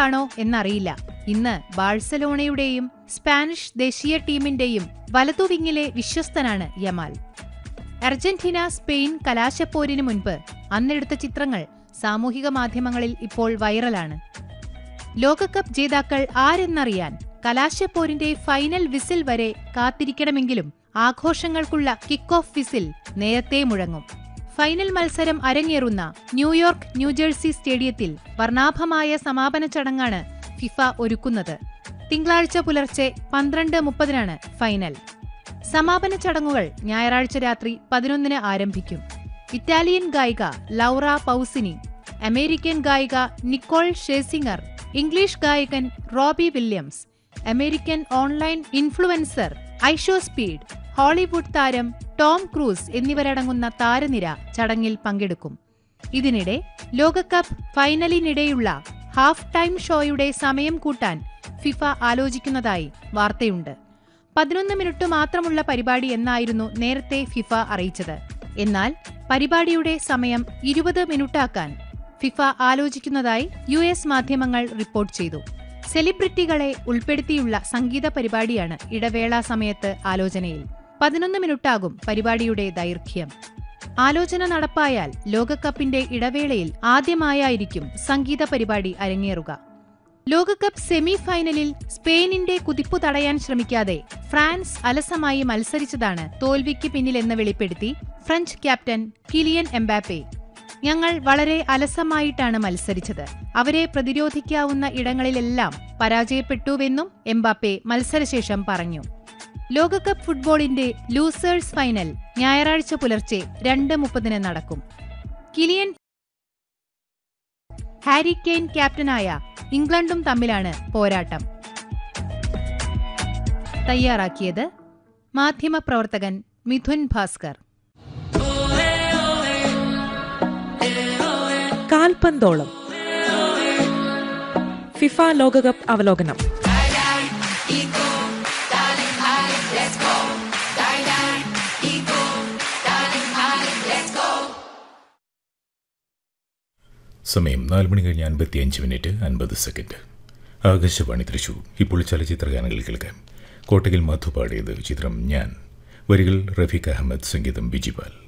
കൊണ്ടാണോ എന്നറിയില്ല ഇന്ന് ബാഴ്സലോണയുടെയും സ്പാനിഷ് ദേശീയ ടീമിന്റെയും വലതുവിങ്ങിലെ വിശ്വസ്തനാണ് യമാൽ അർജന്റീന സ്പെയിൻ കലാശപ്പോരിന് മുൻപ് അന്നെടുത്ത ചിത്രങ്ങൾ സാമൂഹിക മാധ്യമങ്ങളിൽ ഇപ്പോൾ വൈറലാണ് ലോകകപ്പ് ജേതാക്കൾ ആരെന്നറിയാൻ കലാശപ്പോരിന്റെ ഫൈനൽ വിസിൽ വരെ കാത്തിരിക്കണമെങ്കിലും ആഘോഷങ്ങൾക്കുള്ള കിക്ക് ഓഫ് വിസിൽ നേരത്തെ മുഴങ്ങും ഫൈനൽ മത്സരം അരങ്ങേറുന്ന ന്യൂയോർക്ക് ന്യൂജേഴ്സി സ്റ്റേഡിയത്തിൽ വർണ്ണാഭമായ സമാപന ചടങ്ങാണ് ഫിഫ ഒരുക്കുന്നത് തിങ്കളാഴ്ച പുലർച്ചെ പന്ത്രണ്ട് മുപ്പതിനാണ് ഫൈനൽ സമാപന ചടങ്ങുകൾ ഞായറാഴ്ച രാത്രി പതിനൊന്നിന് ആരംഭിക്കും ഇറ്റാലിയൻ ഗായിക ലൗറ പൗസിനി അമേരിക്കൻ ഗായിക നിക്കോൾ ഷേസിംഗർ ഇംഗ്ലീഷ് ഗായകൻ Robbie Williams American online influencer IShow Speed Hollywood താരം ടോം ക്രൂസ് എന്നിവരടങ്ങുന്ന താരനിര ചടങ്ങിൽ പങ്കെടുക്കും ഇതിനിടെ ലോകകപ്പ് ഫൈനലിനിടെയുള്ള ഹാഫ് ടൈം ഷോയുടെ സമയം കൂട്ടാൻ ഫിഫ ആലോചിക്കുന്നതായി വാർത്തയുണ്ട് പതിനൊന്ന് മിനിറ്റ് മാത്രമുള്ള പരിപാടി എന്നായിരുന്നു നേരത്തെ ഫിഫ അറിയിച്ചത് എന്നാൽ പരിപാടിയുടെ സമയം ഇരുപത് മിനിറ്റാക്കാൻ ഫിഫ ആലോചിക്കുന്നതായി യു എസ് മാധ്യമങ്ങൾ റിപ്പോർട്ട് ചെയ്തു സെലിബ്രിറ്റികളെ ഉൾപ്പെടുത്തിയുള്ള സംഗീത പരിപാടിയാണ് ഇടവേള സമയത്ത് ആലോചനയിൽ പതിനൊന്ന് മിനിറ്റാകും പരിപാടിയുടെ ദൈർഘ്യം ആലോചന നടപ്പായാൽ ലോകകപ്പിന്റെ ഇടവേളയിൽ ആദ്യമായായിരിക്കും സംഗീത പരിപാടി അരങ്ങേറുക ലോകകപ്പ് സെമി ഫൈനലിൽ സ്പെയിനിന്റെ കുതിപ്പു തടയാൻ ശ്രമിക്കാതെ ഫ്രാൻസ് അലസമായി മത്സരിച്ചതാണ് തോൽവിക്ക് പിന്നിലെന്ന് വെളിപ്പെടുത്തി ഫ്രഞ്ച് ക്യാപ്റ്റൻ കിലിയൻ എംബാപ്പെ ഞങ്ങൾ വളരെ അലസമായിട്ടാണ് മത്സരിച്ചത് അവരെ പ്രതിരോധിക്കാവുന്ന ഇടങ്ങളിലെല്ലാം പരാജയപ്പെട്ടുവെന്നും എംബാപ്പെ മത്സരശേഷം പറഞ്ഞു ലോകകപ്പ് ഫുട്ബോളിന്റെ ലൂസേഴ്സ് ഫൈനൽ ഞായറാഴ്ച പുലർച്ചെ രണ്ട് മുപ്പതിന് നടക്കും കിലിയൻ ഹാരി കെയ്ൻ ക്യാപ്റ്റനായ ഇംഗ്ലണ്ടും തമ്മിലാണ് പോരാട്ടം തയ്യാറാക്കിയത് മാധ്യമപ്രവർത്തകൻ മിഥുൻ ഭാസ്കർ കാൽപന്തോളം ഫിഫ ലോകകപ്പ് അവലോകനം സമയം നാല് മണി കഴിഞ്ഞ് അൻപത്തിയഞ്ച് മിനിറ്റ് അൻപത് സെക്കൻഡ് ആകാശവാണി തൃശൂർ ഇപ്പോൾ ചലച്ചിത്ര ഗാനങ്ങൾ കേൾക്കാം കോട്ടയിൽ മധു പാടിയത് ചിത്രം ഞാൻ വരികൾ റഫീഖ് അഹമ്മദ് സംഗീതം ബിജിപാൽ